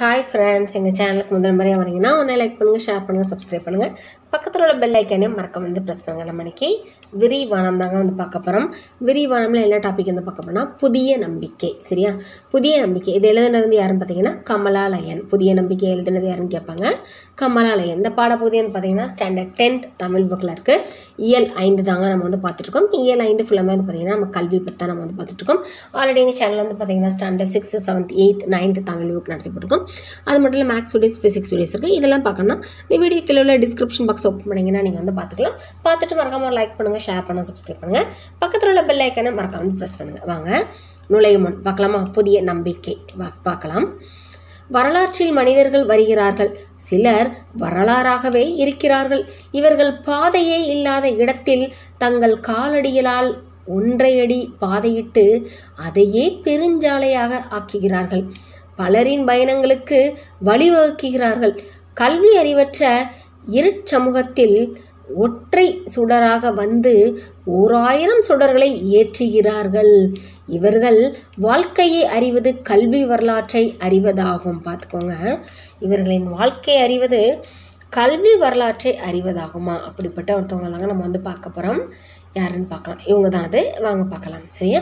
hi friends எங்கள் சேனலுக்கு முதல் முறையாக வரீங்கன்னா உடனே லைக் பண்ணுங்கள் ஷேர் பண்ணுங்கள் சப்ஸ்கிரைப் பண்ணுங்கள் பக்கத்தில் உள்ள பெல் ஐக்கானையும் மறக்க வந்து ப்ரெஸ் பண்ணுங்கள் நம்ம இன்னைக்கு விரிவானம் தாங்க வந்து பார்க்க போகிறோம் விரிவானமில் என்ன டாபிக் வந்து பார்க்க போனால் புதிய நம்பிக்கை சரியா புதிய நம்பிக்கை இது எழுதுனது வந்து யாருன்னு பார்த்தீங்கன்னா கமலாலயன் புதிய நம்பிக்கை எழுதுனது யாருன்னு கேட்பாங்க கமலாலயன் இந்த பாடப்பகுதி வந்து பார்த்தீங்கன்னா ஸ்டாண்டர்ட் டென்த் தமிழ் புக்கில் இருக்குது இயல் ஐந்து தாங்க நம்ம வந்து பார்த்துட்ருக்கோம் இயல் ஐந்து ஃபுல்லாமே வந்து பார்த்தீங்கன்னா நம்ம கல்வி பற்றி தான் நம்ம வந்து பார்த்துட்ருக்கோம் ஆல்ரெடி எங்கள் சேனல் வந்து பார்த்தீங்கன்னா standard sixth seventh eighth ninth Tamil book நடத்தி போட்டிருக்கோம் அது மட்டும் இல்லை மேக்ஸ் வீடியோஸ் ஃபிசிக்ஸ் வீடியோஸ் இருக்குது இதெல்லாம் பார்க்கணும்னா இந்த வீடியோ கீழே உள்ள டிஸ்கிரிப்ஷன் பாக்ஸ் ஓப்பன் பண்ணிங்கன்னா நீங்கள் வந்து பார்த்துக்கலாம் பார்த்துட்டு மறக்காமல் லைக் பண்ணுங்கள் ஷேர் பண்ணுங்கள் சப்ஸ்கிரைப் பண்ணுங்கள் பக்கத்தில் உள்ள பெல் ஐக்கனை மறக்காம வந்து ப்ரெஸ் பண்ணுங்கள் வாங்க நுழையும் முன் பார்க்கலாமா புதிய நம்பிக்கை வா பார்க்கலாம் வரலாற்றில் மனிதர்கள் வருகிறார்கள் சிலர் வரலாறாகவே இருக்கிறார்கள் இவர்கள் பாதையே இல்லாத இடத்தில் தங்கள் காலடிகளால் ஒன்றையடி பாதையிட்டு அதையே பெருஞ்சாலையாக ஆக்குகிறார்கள் பலரின் பயணங்களுக்கு வழிவகுக்கிறார்கள் கல்வி அறிவற்ற இருட்சமூகத்தில் ஒற்றை சுடராக வந்து ஓராயிரம் சுடர்களை ஏற்றுகிறார்கள் இவர்கள் வாழ்க்கையை அறிவது கல்வி வரலாற்றை அறிவதாகும் பார்த்துக்கோங்க இவர்களின் வாழ்க்கை அறிவது கல்வி வரலாற்றை அறிவதாகுமா அப்படிப்பட்ட ஒருத்தவங்க தாங்க நம்ம வந்து பார்க்க போகிறோம் யாருன்னு பார்க்கலாம் இவங்க தான் அது வாங்க பார்க்கலாம் சரியா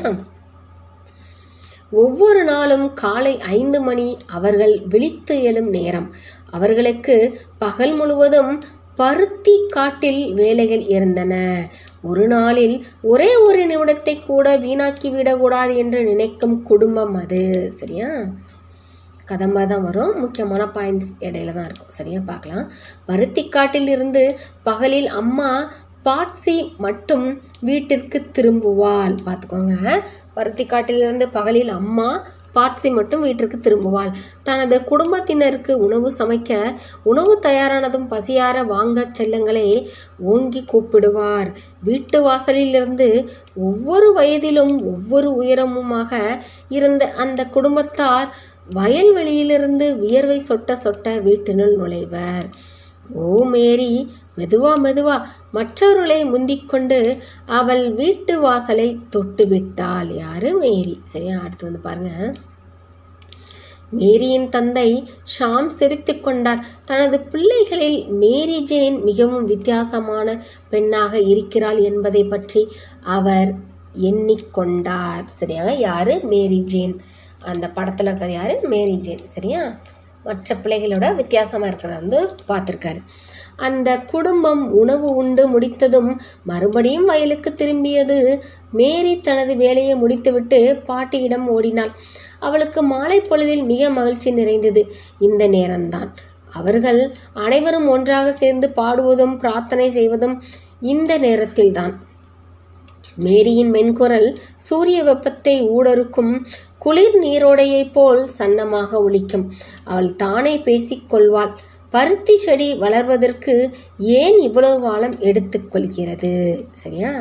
ஒவ்வொரு நாளும் காலை ஐந்து மணி அவர்கள் விழித்து எழும் நேரம் அவர்களுக்கு பகல் முழுவதும் பருத்தி காட்டில் வேலைகள் இருந்தன ஒரு நாளில் ஒரே ஒரு நிமிடத்தை கூட வீணாக்கி விடக்கூடாது என்று நினைக்கும் குடும்பம் அது சரியா கதம்பாக தான் வரும் முக்கியமான பாயிண்ட்ஸ் இடையில தான் இருக்கும் சரியா பார்க்கலாம் பருத்தி காட்டில் இருந்து பகலில் அம்மா பாட்சி மட்டும் வீட்டிற்கு திரும்புவாள் பார்த்துக்கோங்க பருத்தி காட்டிலிருந்து பகலில் அம்மா பாட்சி மட்டும் வீட்டிற்கு திரும்புவாள் தனது குடும்பத்தினருக்கு உணவு சமைக்க உணவு தயாரானதும் பசியார வாங்க செல்லங்களே ஓங்கி கூப்பிடுவார் வீட்டு வாசலிலிருந்து ஒவ்வொரு வயதிலும் ஒவ்வொரு உயரமுமாக இருந்த அந்த குடும்பத்தார் வயல்வெளியிலிருந்து வியர்வை சொட்ட சொட்ட வீட்டினுள் நுழைவர் ஓ மேரி மெதுவா மெதுவா மற்றவர்களை முந்திக்கொண்டு அவள் வீட்டு வாசலை தொட்டு விட்டாள் யாரு மேரி சரியா அடுத்து வந்து பாருங்க மேரியின் தந்தை ஷாம் சிரித்து கொண்டார் தனது பிள்ளைகளில் மேரி ஜேன் மிகவும் வித்தியாசமான பெண்ணாக இருக்கிறாள் என்பதை பற்றி அவர் எண்ணிக்கொண்டார் சரியாக யாரு மேரி ஜேன் அந்த படத்தில் இருக்கிறது யாரு மேரி ஜேன் சரியா மற்ற பிள்ளைகளோட வித்தியாசமாக இருக்கிறத வந்து பார்த்துருக்காரு அந்த குடும்பம் உணவு உண்டு முடித்ததும் மறுபடியும் வயலுக்கு திரும்பியது மேரி தனது வேலையை முடித்துவிட்டு பாட்டியிடம் ஓடினாள் அவளுக்கு மாலை பொழுதில் மிக மகிழ்ச்சி நிறைந்தது இந்த நேரம்தான் அவர்கள் அனைவரும் ஒன்றாக சேர்ந்து பாடுவதும் பிரார்த்தனை செய்வதும் இந்த நேரத்தில்தான் மேரியின் மென்குரல் சூரிய வெப்பத்தை ஊடறுக்கும் குளிர் நீரோடையைப் போல் சன்னமாக ஒலிக்கும் அவள் தானே பேசிக்கொள்வாள் பருத்தி செடி வளர்வதற்கு ஏன் இவ்வளவு காலம் எடுத்துக்கொள்கிறது சரியா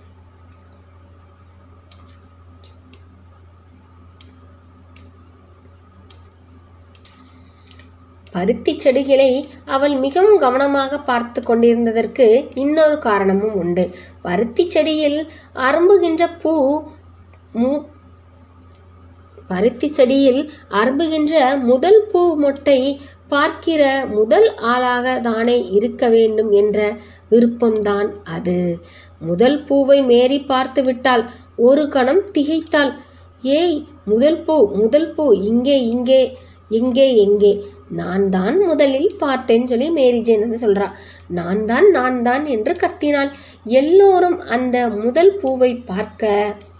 பருத்தி செடிகளை அவள் மிகவும் கவனமாக பார்த்து கொண்டிருந்ததற்கு இன்னொரு காரணமும் உண்டு பருத்தி செடியில் அரும்புகின்ற பூ மு பருத்தி செடியில் அரும்புகின்ற முதல் பூ மொட்டை பார்க்கிற முதல் ஆளாக தானே இருக்க வேண்டும் என்ற விருப்பம்தான் அது முதல் பூவை மேரி பார்த்து விட்டாள் ஒரு கணம் திகைத்தாள் ஏய் முதல் பூ முதல் பூ இங்கே இங்கே எங்கே எங்கே நான் தான் முதலில் பார்த்தேன்னு சொல்லி மேரி ஜேன் வந்து சொல்கிறா நான் தான் நான் தான் என்று கத்தினாள் எல்லோரும் அந்த முதல் பூவை பார்க்க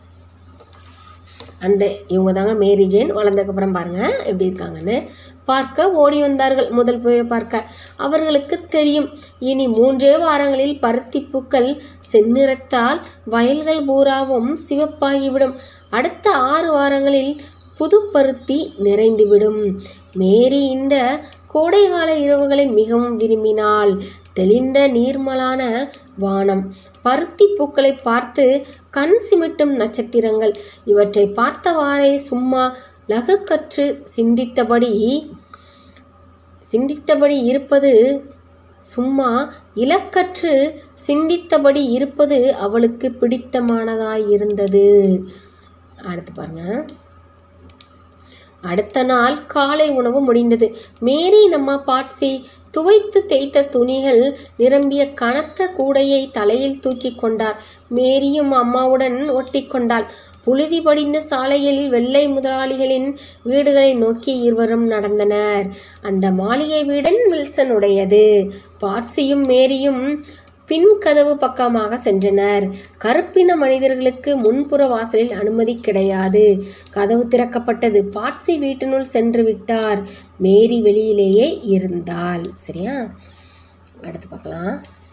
அந்த இவங்க தாங்க மேரி ஜேன் வளர்ந்ததுக்கப்புறம் பாருங்கள் எப்படி இருக்காங்கன்னு பார்க்க ஓடி வந்தார்கள் முதல் பூவை பார்க்க அவர்களுக்கு தெரியும் இனி மூன்றே வாரங்களில் பருத்தி பூக்கள் செந்நிறத்தால் வயல்கள் பூராவும் சிவப்பாகிவிடும் அடுத்த ஆறு வாரங்களில் புது பருத்தி நிறைந்துவிடும் மேரி இந்த கோடைகால இரவுகளை மிகவும் விரும்பினாள் தெளிந்த நீர்மலான வானம் பருத்தி பூக்களை பார்த்து கண் சிமிட்டும் நட்சத்திரங்கள் இவற்றை பார்த்தவாறே சும்மா லகுக்கற்று சிந்தித்தபடி சிந்தித்தபடி இருப்பது சும்மா இலக்கற்று சிந்தித்தபடி இருப்பது அவளுக்கு பிடித்தமானதாயிருந்தது அடுத்து பாருங்க அடுத்த நாள் காலை உணவு முடிந்தது மேரி நம்ம பாட்சி துவைத்து தேய்த்த துணிகள் நிரம்பிய கனத்த கூடையை தலையில் தூக்கி கொண்டார் மேரியும் அம்மாவுடன் ஒட்டி கொண்டாள் புழுதி படிந்த சாலையில் வெள்ளை முதலாளிகளின் வீடுகளை நோக்கி இருவரும் நடந்தனர் அந்த மாளிகை வீடன் வில்சனுடையது பாட்சியும் மேரியும் பின் கதவு பக்கமாக சென்றனர் கருப்பின மனிதர்களுக்கு முன்புற வாசலில் அனுமதி கிடையாது கதவு திறக்கப்பட்டது பாட்சி வீட்டினுள் சென்று விட்டார் மேரி வெளியிலேயே இருந்தாள் சரியா அடுத்து பார்க்கலாம்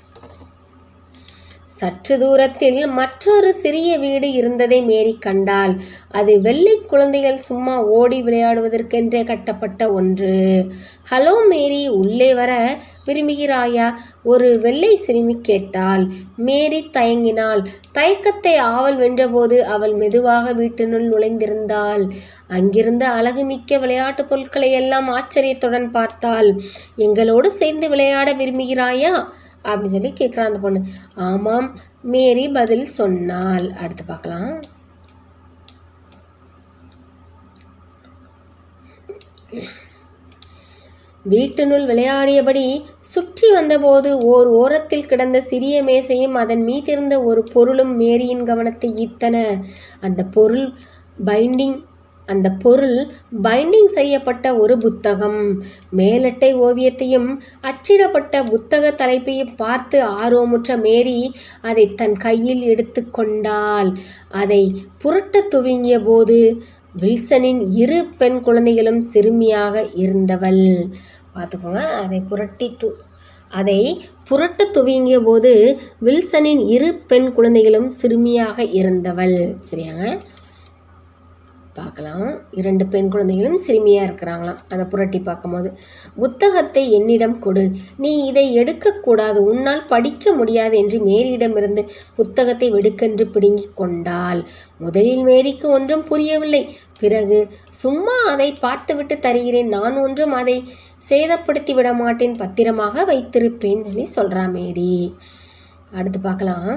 சற்று தூரத்தில் மற்றொரு சிறிய வீடு இருந்ததை மேரி கண்டாள் அது வெள்ளை குழந்தைகள் சும்மா ஓடி விளையாடுவதற்கென்றே கட்டப்பட்ட ஒன்று ஹலோ மேரி உள்ளே வர விரும்புகிறாயா ஒரு வெள்ளை சிறுமி கேட்டாள் மேரி தயங்கினாள் தயக்கத்தை ஆவல் வென்றபோது அவள் மெதுவாக வீட்டினுள் நுழைந்திருந்தாள் அங்கிருந்த அழகுமிக்க விளையாட்டுப் பொருட்களை எல்லாம் ஆச்சரியத்துடன் பார்த்தாள் எங்களோடு சேர்ந்து விளையாட விரும்புகிறாயா அப்படின்னு சொல்லி கேட்குறான் அந்த பொண்ணு ஆமாம் மேரி பதில் சொன்னாள் அடுத்து பார்க்கலாம் வீட்டினுள் விளையாடியபடி சுற்றி வந்தபோது ஓர் ஓரத்தில் கிடந்த சிறிய மேசையும் அதன் மீதிருந்த ஒரு பொருளும் மேரியின் கவனத்தை ஈர்த்தன அந்த பொருள் பைண்டிங் அந்த பொருள் பைண்டிங் செய்யப்பட்ட ஒரு புத்தகம் மேலட்டை ஓவியத்தையும் அச்சிடப்பட்ட புத்தக தலைப்பையும் பார்த்து ஆர்வமுற்ற மேரி அதை தன் கையில் எடுத்து கொண்டாள் அதை புரட்ட துவங்கிய போது வில்சனின் இரு பெண் குழந்தைகளும் சிறுமியாக இருந்தவள் பார்த்துக்கோங்க அதை புரட்டி து அதை புரட்ட துவங்கிய போது வில்சனின் இரு பெண் குழந்தைகளும் சிறுமியாக இருந்தவள் சரியாங்க பார்க்கலாம் இரண்டு பெண் குழந்தைகளும் சிறுமியாக இருக்கிறாங்களாம் அதை புரட்டி பார்க்கும்போது புத்தகத்தை என்னிடம் கொடு நீ இதை எடுக்கக்கூடாது உன்னால் படிக்க முடியாது என்று மேரியிடமிருந்து புத்தகத்தை வெடுக்கென்று பிடுங்கிக் கொண்டாள் முதலில் மேரிக்கு ஒன்றும் புரியவில்லை பிறகு சும்மா அதை பார்த்துவிட்டு தருகிறேன் நான் ஒன்றும் அதை சேதப்படுத்தி விட மாட்டேன் பத்திரமாக வைத்திருப்பேன் சொல்லி சொல்கிறா மேரி அடுத்து பார்க்கலாம்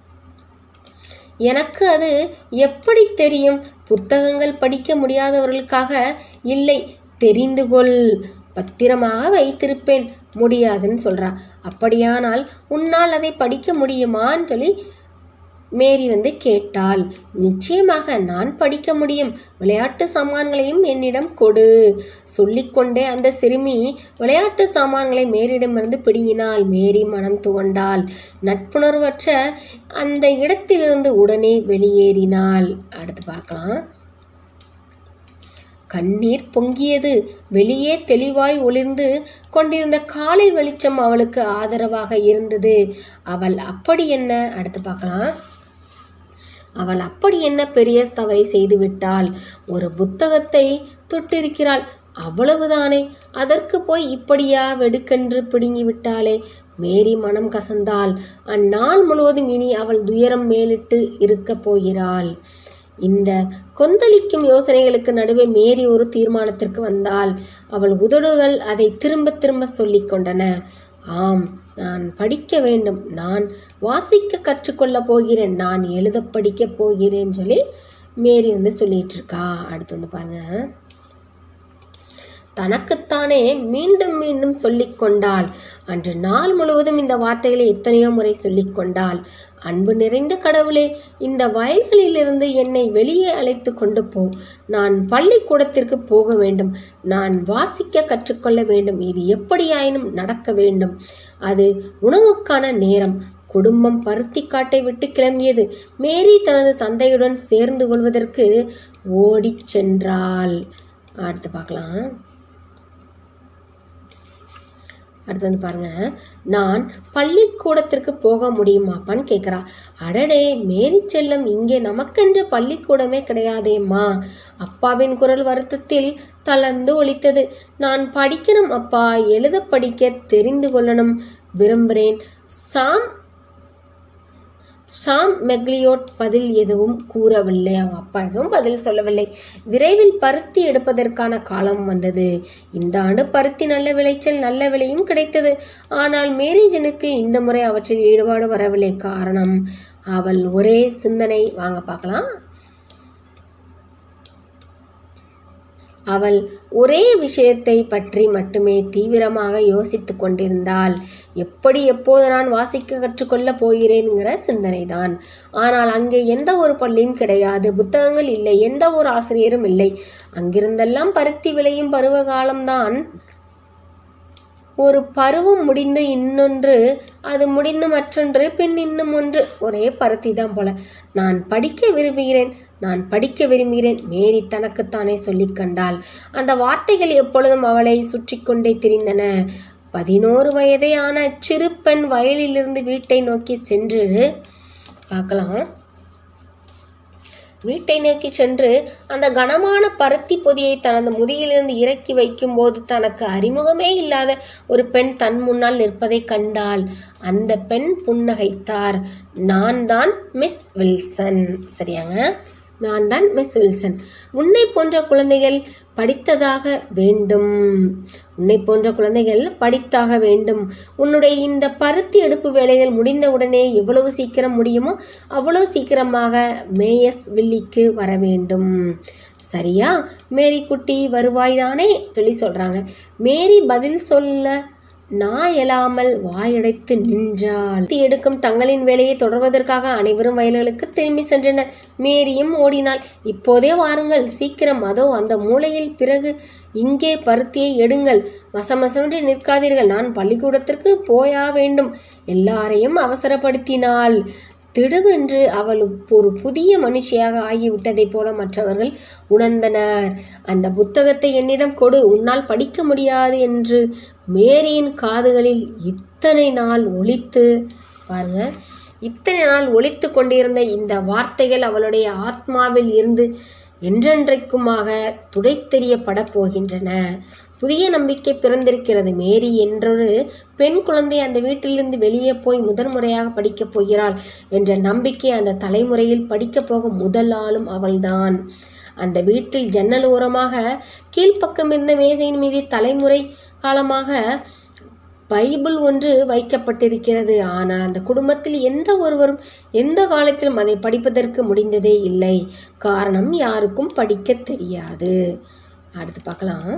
எனக்கு அது எப்படி தெரியும் புத்தகங்கள் படிக்க முடியாதவர்களுக்காக இல்லை தெரிந்து கொள் பத்திரமாக வைத்திருப்பேன் முடியாதுன்னு சொல்கிறா அப்படியானால் உன்னால் அதை படிக்க முடியுமான்னு சொல்லி மேரி வந்து கேட்டாள் நிச்சயமாக நான் படிக்க முடியும் விளையாட்டு சாமான்களையும் என்னிடம் கொடு சொல்லிக்கொண்டே அந்த சிறுமி விளையாட்டு சாமான்களை மேரியிடமிருந்து பிடுங்கினாள் மேரி மனம் துவண்டாள் நட்புணர்வற்ற அந்த இடத்திலிருந்து உடனே வெளியேறினாள் அடுத்து பார்க்கலாம் கண்ணீர் பொங்கியது வெளியே தெளிவாய் ஒளிர்ந்து கொண்டிருந்த காலை வெளிச்சம் அவளுக்கு ஆதரவாக இருந்தது அவள் அப்படி என்ன அடுத்து பார்க்கலாம் அவள் அப்படி என்ன பெரிய தவறை செய்து விட்டாள் ஒரு புத்தகத்தை தொட்டிருக்கிறாள் அவ்வளவுதானே அதற்கு போய் இப்படியா வெடுக்கென்று பிடுங்கி விட்டாளே மேரி மனம் கசந்தாள் அந்நாள் முழுவதும் இனி அவள் துயரம் மேலிட்டு இருக்கப் போகிறாள் இந்த கொந்தளிக்கும் யோசனைகளுக்கு நடுவே மேரி ஒரு தீர்மானத்திற்கு வந்தாள் அவள் உதடுகள் அதை திரும்ப திரும்ப சொல்லிக் கொண்டன ஆம் நான் படிக்க வேண்டும் நான் வாசிக்க கற்றுக்கொள்ளப் போகிறேன் நான் எழுத படிக்கப் போகிறேன்னு சொல்லி மேரி வந்து சொல்லிட்டு இருக்கா அடுத்து வந்து பாருங்க தனக்குத்தானே மீண்டும் மீண்டும் சொல்லிக் கொண்டாள் அன்று நாள் முழுவதும் இந்த வார்த்தைகளை எத்தனையோ முறை சொல்லிக் கொண்டாள் அன்பு நிறைந்த கடவுளே இந்த வயல்களிலிருந்து என்னை வெளியே அழைத்து கொண்டு போ நான் பள்ளிக்கூடத்திற்கு போக வேண்டும் நான் வாசிக்க கற்றுக்கொள்ள வேண்டும் இது எப்படியாயினும் நடக்க வேண்டும் அது உணவுக்கான நேரம் குடும்பம் பருத்தி காட்டை விட்டு கிளம்பியது மேரி தனது தந்தையுடன் சேர்ந்து கொள்வதற்கு ஓடிச் சென்றாள் அடுத்து பார்க்கலாம் அடுத்து வந்து பாருங்க நான் பள்ளிக்கூடத்திற்கு போக முடியுமாப்பான்னு கேட்குறா அடடே மேரி செல்லம் இங்கே நமக்கென்று பள்ளிக்கூடமே கிடையாதேம்மா அப்பாவின் குரல் வருத்தத்தில் தளர்ந்து ஒலித்தது நான் படிக்கணும் அப்பா எழுத படிக்க தெரிந்து கொள்ளணும் விரும்புகிறேன் சாம் ஷாம் மெக்லியோட் பதில் எதுவும் கூறவில்லை அவங்க அப்பா எதுவும் பதில் சொல்லவில்லை விரைவில் பருத்தி எடுப்பதற்கான காலம் வந்தது இந்த ஆண்டு பருத்தி நல்ல விளைச்சல் நல்ல விலையும் கிடைத்தது ஆனால் மேரிஜனுக்கு இந்த முறை அவற்றில் ஈடுபாடு வரவில்லை காரணம் அவள் ஒரே சிந்தனை வாங்க பார்க்கலாம் அவள் ஒரே விஷயத்தை பற்றி மட்டுமே தீவிரமாக யோசித்து கொண்டிருந்தாள் எப்படி எப்போது நான் வாசிக்க கற்றுக்கொள்ளப் போகிறேனுங்கிற சிந்தனைதான் ஆனால் அங்கே எந்த ஒரு பள்ளியும் கிடையாது புத்தகங்கள் இல்லை எந்த ஒரு ஆசிரியரும் இல்லை அங்கிருந்தெல்லாம் பருத்தி விளையும் பருவ காலம்தான் ஒரு பருவம் முடிந்து இன்னொன்று அது முடிந்து மற்றொன்று பின் இன்னும் ஒன்று ஒரே பருத்தி தான் போல நான் படிக்க விரும்புகிறேன் நான் படிக்க விரும்புகிறேன் மேரி தனக்குத்தானே சொல்லிக் கண்டாள் அந்த வார்த்தைகள் எப்பொழுதும் அவளை சுற்றி கொண்டே திரிந்தன பதினோரு வயதே ஆன சிறு பெண் வயலிலிருந்து வீட்டை நோக்கி சென்று பார்க்கலாம் வீட்டை நோக்கி சென்று அந்த கனமான பருத்தி பொதியை தனது முதியிலிருந்து இறக்கி வைக்கும்போது தனக்கு அறிமுகமே இல்லாத ஒரு பெண் தன் முன்னால் நிற்பதை கண்டாள் அந்த பெண் புன்னகைத்தார் நான் தான் மிஸ் வில்சன் சரியாங்க நான் தான் மிஸ் வில்சன் உன்னை போன்ற குழந்தைகள் படித்ததாக வேண்டும் உன்னை போன்ற குழந்தைகள் படித்தாக வேண்டும் உன்னுடைய இந்த பருத்தி எடுப்பு வேலைகள் முடிந்தவுடனே எவ்வளவு சீக்கிரம் முடியுமோ அவ்வளவு சீக்கிரமாக மேயஸ் வில்லிக்கு வர வேண்டும் சரியா மேரி குட்டி வருவாய்தானே சொல்லி சொல்கிறாங்க மேரி பதில் சொல்ல நான் எழாமல் வாயடைத்து நின்றாள் தீ எடுக்கும் தங்களின் வேலையை தொடர்வதற்காக அனைவரும் வயல்களுக்கு திரும்பி சென்றனர் மேரியும் ஓடினாள் இப்போதே வாருங்கள் சீக்கிரம் அதோ அந்த மூலையில் பிறகு இங்கே பருத்தியை எடுங்கள் மசமசமென்று நிற்காதீர்கள் நான் பள்ளிக்கூடத்திற்கு போயா வேண்டும் எல்லாரையும் அவசரப்படுத்தினாள் திடுவென்று அவள் ஒரு புதிய மனுஷியாக ஆகிவிட்டதைப் போல மற்றவர்கள் உணர்ந்தனர் அந்த புத்தகத்தை என்னிடம் கொடு உன்னால் படிக்க முடியாது என்று மேரியின் காதுகளில் இத்தனை நாள் ஒலித்து பாருங்க இத்தனை நாள் ஒலித்து கொண்டிருந்த இந்த வார்த்தைகள் அவளுடைய ஆத்மாவில் இருந்து என்றென்றைக்குமாக துடைத்தெறியப்படப் போகின்றன புதிய நம்பிக்கை பிறந்திருக்கிறது மேரி என்றொரு பெண் குழந்தை அந்த வீட்டிலிருந்து வெளியே போய் முதன் முறையாக படிக்கப் போகிறாள் என்ற நம்பிக்கை அந்த தலைமுறையில் படிக்கப் போகும் முதல் ஆளும் அவள்தான் அந்த வீட்டில் ஜன்னல் ஓரமாக கீழ்ப்பக்கம் இருந்த மேசையின் மீது தலைமுறை காலமாக பைபிள் ஒன்று வைக்கப்பட்டிருக்கிறது ஆனால் அந்த குடும்பத்தில் எந்த ஒருவரும் எந்த காலத்திலும் அதை படிப்பதற்கு முடிந்ததே இல்லை காரணம் யாருக்கும் படிக்க தெரியாது அடுத்து பார்க்கலாம்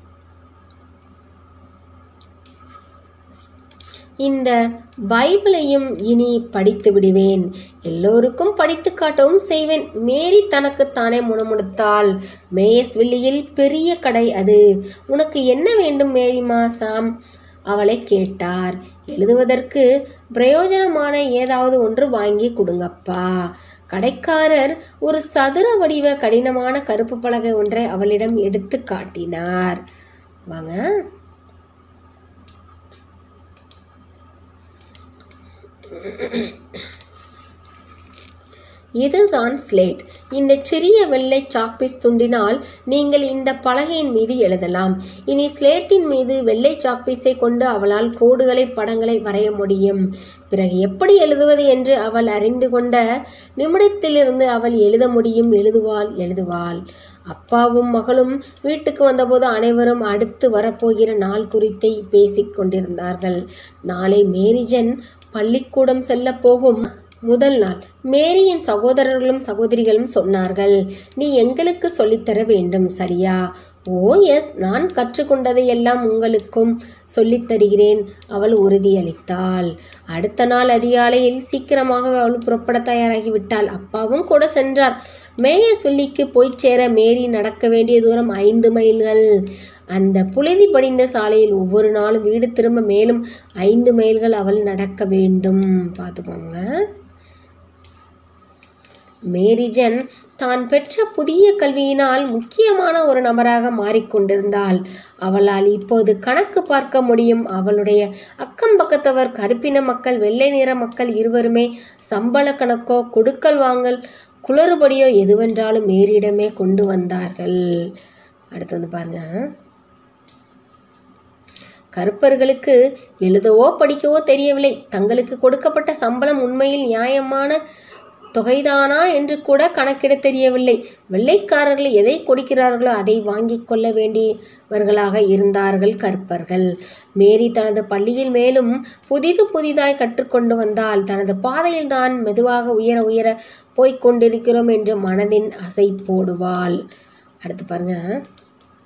இந்த பைபிளையும் இனி படித்து விடுவேன் எல்லோருக்கும் படித்து காட்டவும் செய்வேன் மேரி தனக்குத்தானே முணுமுணுத்தாள் மேயஸ் வில்லியில் பெரிய கடை அது உனக்கு என்ன வேண்டும் மேரி மாசாம் அவளை கேட்டார் எழுதுவதற்கு பிரயோஜனமான ஏதாவது ஒன்று வாங்கி கொடுங்கப்பா கடைக்காரர் ஒரு சதுர வடிவ கடினமான கருப்பு பலகை ஒன்றை அவளிடம் எடுத்து காட்டினார் வாங்க இதுதான் ஸ்லேட் இந்த சிறிய வெள்ளை சாக்பீஸ் துண்டினால் நீங்கள் இந்த பலகையின் மீது எழுதலாம் இனி ஸ்லேட்டின் மீது வெள்ளை சாக்பீஸை கொண்டு அவளால் கோடுகளை படங்களை வரைய முடியும் பிறகு எப்படி எழுதுவது என்று அவள் அறிந்து கொண்ட நிமிடத்திலிருந்து அவள் எழுத முடியும் எழுதுவாள் எழுதுவாள் அப்பாவும் மகளும் வீட்டுக்கு வந்தபோது அனைவரும் அடுத்து வரப்போகிற நாள் குறித்தை பேசிக் கொண்டிருந்தார்கள் நாளை மேரிஜன் பள்ளிக்கூடம் செல்ல போகும் முதல் நாள் மேரியின் சகோதரர்களும் சகோதரிகளும் சொன்னார்கள் நீ எங்களுக்கு சொல்லித்தர வேண்டும் சரியா ஓ எஸ் நான் கற்றுக்கொண்டதை எல்லாம் உங்களுக்கும் சொல்லித் தருகிறேன் அவள் உறுதியளித்தாள் அடுத்த நாள் அதிகாலையில் சீக்கிரமாக அவள் புறப்பட தயாராகிவிட்டாள் அப்பாவும் கூட சென்றார் மேயஸ் வில்லிக்கு போய் சேர மேரி நடக்க வேண்டிய தூரம் ஐந்து மைல்கள் அந்த புழுதி படிந்த சாலையில் ஒவ்வொரு நாளும் வீடு திரும்ப மேலும் ஐந்து மைல்கள் அவள் நடக்க வேண்டும் பார்த்துக்கோங்க மேரிஜன் தான் பெற்ற புதிய கல்வியினால் முக்கியமான ஒரு நபராக மாறிக்கொண்டிருந்தாள் அவளால் இப்போது கணக்கு பார்க்க முடியும் அவளுடைய அக்கம் பக்கத்தவர் கருப்பின மக்கள் வெள்ளை நிற மக்கள் இருவருமே சம்பள கணக்கோ கொடுக்கல் வாங்கல் குளறுபடியோ எதுவென்றாலும் மேரியிடமே கொண்டு வந்தார்கள் அடுத்து வந்து பாருங்க கருப்பர்களுக்கு எழுதவோ படிக்கவோ தெரியவில்லை தங்களுக்கு கொடுக்கப்பட்ட சம்பளம் உண்மையில் நியாயமான தொகைதானா என்று கூட கணக்கிட தெரியவில்லை வெள்ளைக்காரர்கள் எதை கொடுக்கிறார்களோ அதை வாங்கிக் கொள்ள வேண்டியவர்களாக இருந்தார்கள் கற்பர்கள் மேரி தனது பள்ளியில் மேலும் புதிது புதிதாய் கற்றுக்கொண்டு வந்தால் தனது பாதையில் தான் மெதுவாக உயர உயர போய்க் கொண்டிருக்கிறோம் என்று மனதின் அசை போடுவாள் அடுத்து பாருங்க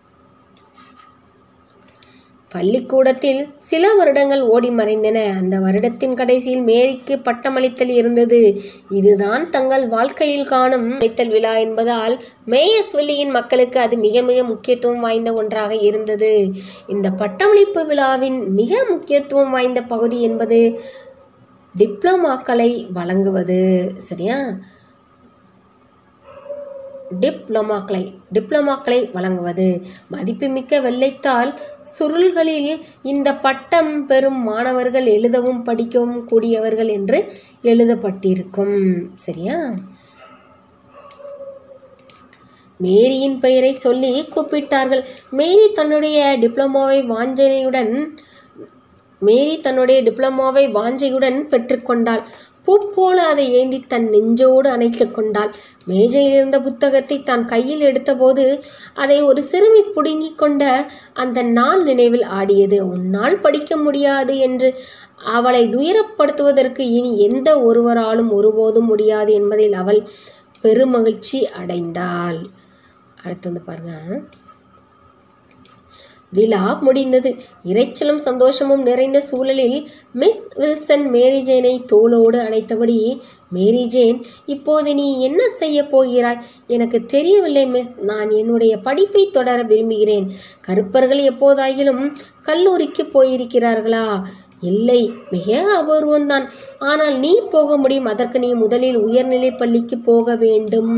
பள்ளிக்கூடத்தில் சில வருடங்கள் ஓடி மறைந்தன அந்த வருடத்தின் கடைசியில் மேரிக்கு பட்டமளித்தல் இருந்தது இதுதான் தங்கள் வாழ்க்கையில் காணும் அளித்தல் விழா என்பதால் மேயஸ்வெல்லியின் மக்களுக்கு அது மிக மிக முக்கியத்துவம் வாய்ந்த ஒன்றாக இருந்தது இந்த பட்டமளிப்பு விழாவின் மிக முக்கியத்துவம் வாய்ந்த பகுதி என்பது டிப்ளமாக்களை வழங்குவது சரியா டிப்ளமாக்களை டிப்ளமாக்களை வழங்குவது மதிப்புமிக்க வெள்ளைத்தாள் சுருள்களில் இந்த பட்டம் பெறும் மாணவர்கள் எழுதவும் படிக்கவும் கூடியவர்கள் என்று எழுதப்பட்டிருக்கும் சரியா மேரியின் பெயரை சொல்லி கூப்பிட்டார்கள் மேரி தன்னுடைய டிப்ளமோவை வாஞ்சனையுடன் மேரி தன்னுடைய டிப்ளமோவை வாஞ்சையுடன் பெற்றுக்கொண்டாள் பூ போல அதை ஏந்தி தன் நெஞ்சோடு அணைத்து கொண்டாள் மேஜையில் இருந்த புத்தகத்தை தான் கையில் எடுத்தபோது அதை ஒரு சிறுமி புடுங்கி கொண்ட அந்த நாள் நினைவில் ஆடியது உன்னால் படிக்க முடியாது என்று அவளை துயரப்படுத்துவதற்கு இனி எந்த ஒருவராலும் ஒருபோதும் முடியாது என்பதில் அவள் பெருமகிழ்ச்சி அடைந்தாள் அடுத்து வந்து பாருங்க விழா முடிந்தது இரைச்சலும் சந்தோஷமும் நிறைந்த சூழலில் மிஸ் வில்சன் மேரி ஜேனை தோளோடு அணைத்தபடி மேரி ஜேன் இப்போது நீ என்ன செய்ய போகிறாய் எனக்கு தெரியவில்லை மிஸ் நான் என்னுடைய படிப்பை தொடர விரும்புகிறேன் கருப்பர்கள் எப்போதாயிலும் கல்லூரிக்கு போயிருக்கிறார்களா இல்லை மிக அபூர்வம்தான் ஆனால் நீ போக முடியும் அதற்கு நீ முதலில் உயர்நிலைப் பள்ளிக்கு போக வேண்டும்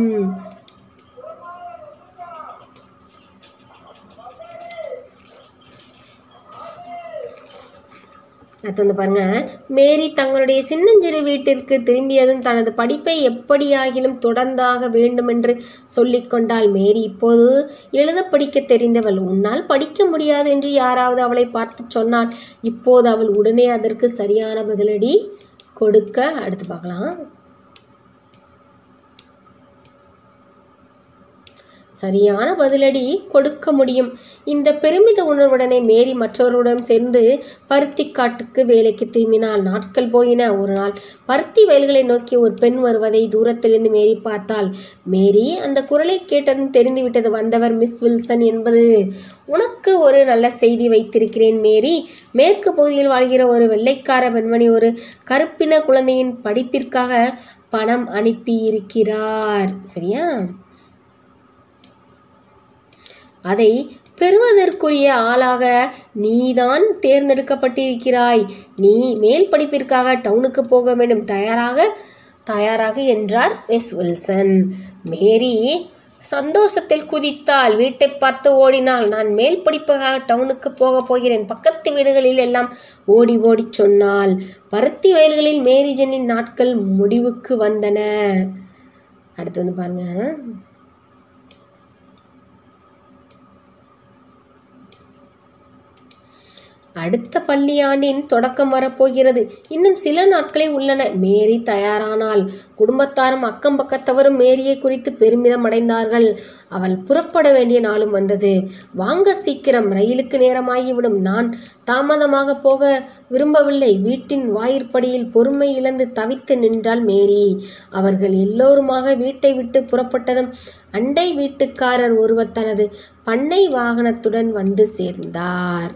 அடுத்து வந்து பாருங்க மேரி தங்களுடைய சின்னஞ்சிறு வீட்டிற்கு திரும்பியதும் தனது படிப்பை எப்படியாகிலும் தொடர்ந்தாக வேண்டுமென்று சொல்லிக்கொண்டாள் மேரி இப்போது எழுத படிக்க தெரிந்தவள் உன்னால் படிக்க முடியாது என்று யாராவது அவளை பார்த்து சொன்னாள் இப்போது அவள் உடனே அதற்கு சரியான பதிலடி கொடுக்க அடுத்து பார்க்கலாம் சரியான பதிலடி கொடுக்க முடியும் இந்த பெருமித உணர்வுடனே மேரி மற்றவருடன் சேர்ந்து பருத்தி காட்டுக்கு வேலைக்கு திரும்பினாள் நாட்கள் போயின ஒரு நாள் பருத்தி வயல்களை நோக்கி ஒரு பெண் வருவதை தூரத்திலிருந்து மேரி பார்த்தாள் மேரி அந்த குரலை கேட்டதும் தெரிந்துவிட்டது வந்தவர் மிஸ் வில்சன் என்பது உனக்கு ஒரு நல்ல செய்தி வைத்திருக்கிறேன் மேரி மேற்கு பகுதியில் வாழ்கிற ஒரு வெள்ளைக்கார பெண்மணி ஒரு கருப்பின குழந்தையின் படிப்பிற்காக பணம் அனுப்பியிருக்கிறார் சரியா அதை பெறுவதற்குரிய ஆளாக நீதான் தேர்ந்தெடுக்கப்பட்டிருக்கிறாய் நீ மேல் படிப்பிற்காக டவுனுக்கு போக வேண்டும் தயாராக தயாராக என்றார் மிஸ் வில்சன் மேரி சந்தோஷத்தில் குதித்தாள் வீட்டை பார்த்து ஓடினாள் நான் மேல் படிப்புக்காக டவுனுக்கு போக போகிறேன் பக்கத்து வீடுகளில் எல்லாம் ஓடி ஓடி சொன்னாள் பருத்தி வயல்களில் மேரி ஜென்னின் நாட்கள் முடிவுக்கு வந்தன அடுத்து வந்து பாருங்க அடுத்த பள்ளியாண்டின் தொடக்கம் வரப்போகிறது இன்னும் சில நாட்களே உள்ளன மேரி தயாரானாள் குடும்பத்தாரும் அக்கம் பக்கத்தவரும் மேரியை குறித்து பெருமிதம் அடைந்தார்கள் அவள் புறப்பட வேண்டிய நாளும் வந்தது வாங்க சீக்கிரம் ரயிலுக்கு நேரமாகிவிடும் நான் தாமதமாக போக விரும்பவில்லை வீட்டின் வாயிற்படியில் பொறுமை இழந்து தவித்து நின்றாள் மேரி அவர்கள் எல்லோருமாக வீட்டை விட்டு புறப்பட்டதும் அண்டை வீட்டுக்காரர் ஒருவர் தனது பண்ணை வாகனத்துடன் வந்து சேர்ந்தார்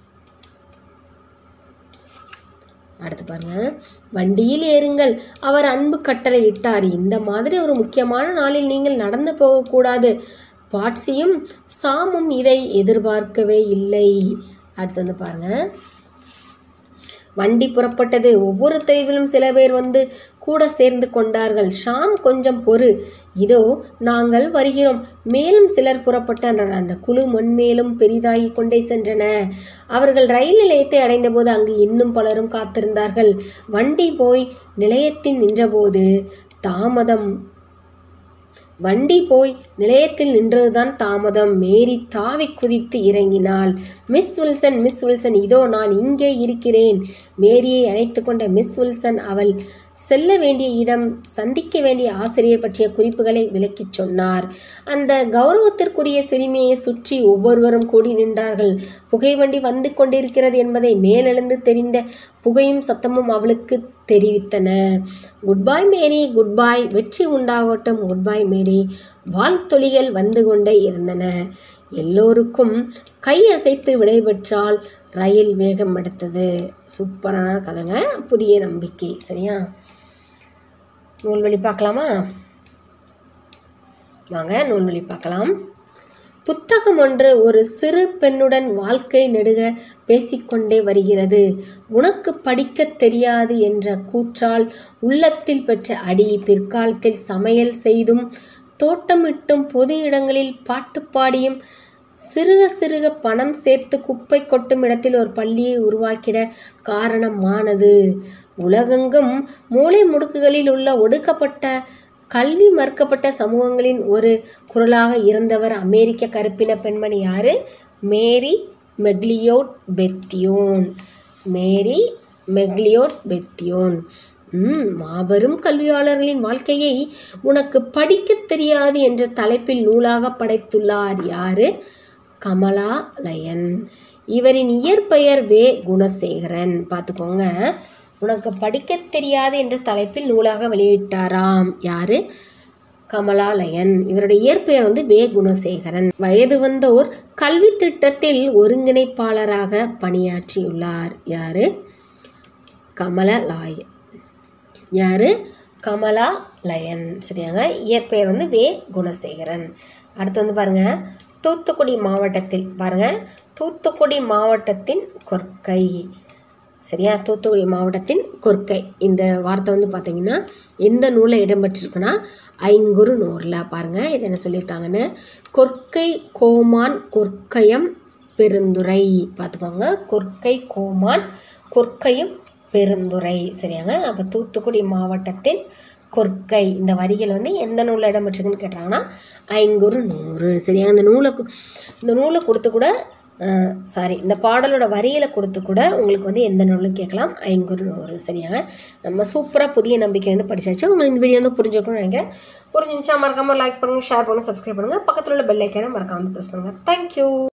அடுத்து பாருங்க வண்டியில் ஏறுங்கள் அவர் அன்பு கட்டளை இட்டார் இந்த மாதிரி ஒரு முக்கியமான நாளில் நீங்கள் நடந்து போகக்கூடாது பாட்சியும் சாமும் இதை எதிர்பார்க்கவே இல்லை அடுத்து வந்து பாருங்க வண்டி புறப்பட்டது ஒவ்வொரு தெருவிலும் சில பேர் வந்து கூட சேர்ந்து கொண்டார்கள் ஷாம் கொஞ்சம் பொறு இதோ நாங்கள் வருகிறோம் மேலும் சிலர் புறப்பட்டனர் அந்த குழு மென்மேலும் பெரிதாகி கொண்டே சென்றன அவர்கள் ரயில் நிலையத்தை அடைந்தபோது அங்கு இன்னும் பலரும் காத்திருந்தார்கள் வண்டி போய் நிலையத்தில் நின்றபோது தாமதம் வண்டி போய் நிலையத்தில் நின்றதுதான் தாமதம் மேரி தாவி குதித்து இறங்கினாள் மிஸ் வில்சன் மிஸ் வில்சன் இதோ நான் இங்கே இருக்கிறேன் மேரியை அணைத்து கொண்ட மிஸ் வில்சன் அவள் செல்ல வேண்டிய இடம் சந்திக்க வேண்டிய ஆசிரியர் பற்றிய குறிப்புகளை விளக்கிச் சொன்னார் அந்த கௌரவத்திற்குரிய சிறுமியை சுற்றி ஒவ்வொருவரும் கூடி நின்றார்கள் புகைவண்டி வந்து கொண்டிருக்கிறது என்பதை மேலெழுந்து தெரிந்த புகையும் சத்தமும் அவளுக்கு தெரிவித்தன குட் பாய் மேரி குட் பாய் வெற்றி உண்டாகட்டும் குட் பாய் மேரி வாழ்த்தொலிகள் வந்து கொண்டே இருந்தன எல்லோருக்கும் கை அசைத்து விடைபெற்றால் ரயில் வேகம் எடுத்தது சூப்பரான கதைங்க புதிய நம்பிக்கை சரியா நூல்வழி பார்க்கலாமா வாங்க நூல்வழி பார்க்கலாம் புத்தகம் ஒன்று ஒரு சிறு பெண்ணுடன் வாழ்க்கை நெடுக பேசிக்கொண்டே வருகிறது உனக்கு படிக்கத் தெரியாது என்ற கூற்றால் உள்ளத்தில் பெற்ற அடி பிற்காலத்தில் சமையல் செய்தும் தோட்டமிட்டும் பொது இடங்களில் பாட்டு பாடியும் சிறுக சிறுக பணம் சேர்த்து குப்பை கொட்டும் இடத்தில் ஒரு பள்ளியை உருவாக்கிட காரணமானது உலகெங்கும் மூலை முடுக்குகளில் உள்ள ஒடுக்கப்பட்ட கல்வி மறுக்கப்பட்ட சமூகங்களின் ஒரு குரலாக இருந்தவர் அமெரிக்க கருப்பின பெண்மணி யாரு மேரி மெக்லியோட் பெத்தியோன் மேரி மெக்லியோட் பெத்தியோன் ம் மாபெரும் கல்வியாளர்களின் வாழ்க்கையை உனக்கு படிக்கத் தெரியாது என்ற தலைப்பில் நூலாக படைத்துள்ளார் யாரு கமலா லயன் இவரின் இயற்பெயர் வே குணசேகரன் பார்த்துக்கோங்க உனக்கு படிக்கத் தெரியாது என்ற தலைப்பில் நூலாக வெளியிட்டாராம் யாரு கமலாலயன் இவருடைய இயற்பெயர் வந்து வே குணசேகரன் வயது வந்தோர் கல்வி திட்டத்தில் ஒருங்கிணைப்பாளராக பணியாற்றியுள்ளார் யாரு கமலலாயன் யாரு கமலா லயன் சரியாங்க இயற்பெயர் வந்து வே குணசேகரன் அடுத்து வந்து பாருங்க தூத்துக்குடி மாவட்டத்தில் பாருங்க தூத்துக்குடி மாவட்டத்தின் கொற்கை சரியா தூத்துக்குடி மாவட்டத்தின் கொற்கை இந்த வார்த்தை வந்து பார்த்தீங்கன்னா எந்த நூலில் இடம்பெற்றிருக்குன்னா ஐங்குறு நூறில் பாருங்கள் இது என்ன சொல்லியிருக்காங்கன்னு கொற்கை கோமான் கொற்கயம் பெருந்துறை பார்த்துக்கோங்க கொற்கை கோமான் கொற்கையும் பெருந்துறை சரியாங்க அப்போ தூத்துக்குடி மாவட்டத்தின் கொற்கை இந்த வரிகள் வந்து எந்த நூலில் இடம்பெற்றிருக்குன்னு கேட்டாங்கன்னா ஐங்குறு நூறு சரியா இந்த நூலை கு- இந்த நூலை கொடுத்து கூட சாரி இந்த பாடலோட வரிகளை கொடுத்து கூட உங்களுக்கு வந்து எந்த நூலும் கேட்கலாம் ஐங்குறு நூறு சரியாங்க நம்ம சூப்பராக புதிய நம்பிக்கை வந்து படிச்சாச்சு உங்களுக்கு இந்த வீடியோ வந்து புரிஞ்சிருக்கும்னு நினைக்கிறேன் புரிஞ்சிருந்துச்சா மறக்காமல் லைக் பண்ணுங்கள் ஷேர் பண்ணுங்கள் சப்ஸ்கிரைப் பண்ணுங்கள் பக்கத்தில் உள்ள பெல் ஐக்கானை மறக்காம வந்து ப்ரெஸ் பண்ணுங்கள் தேங்க்யூ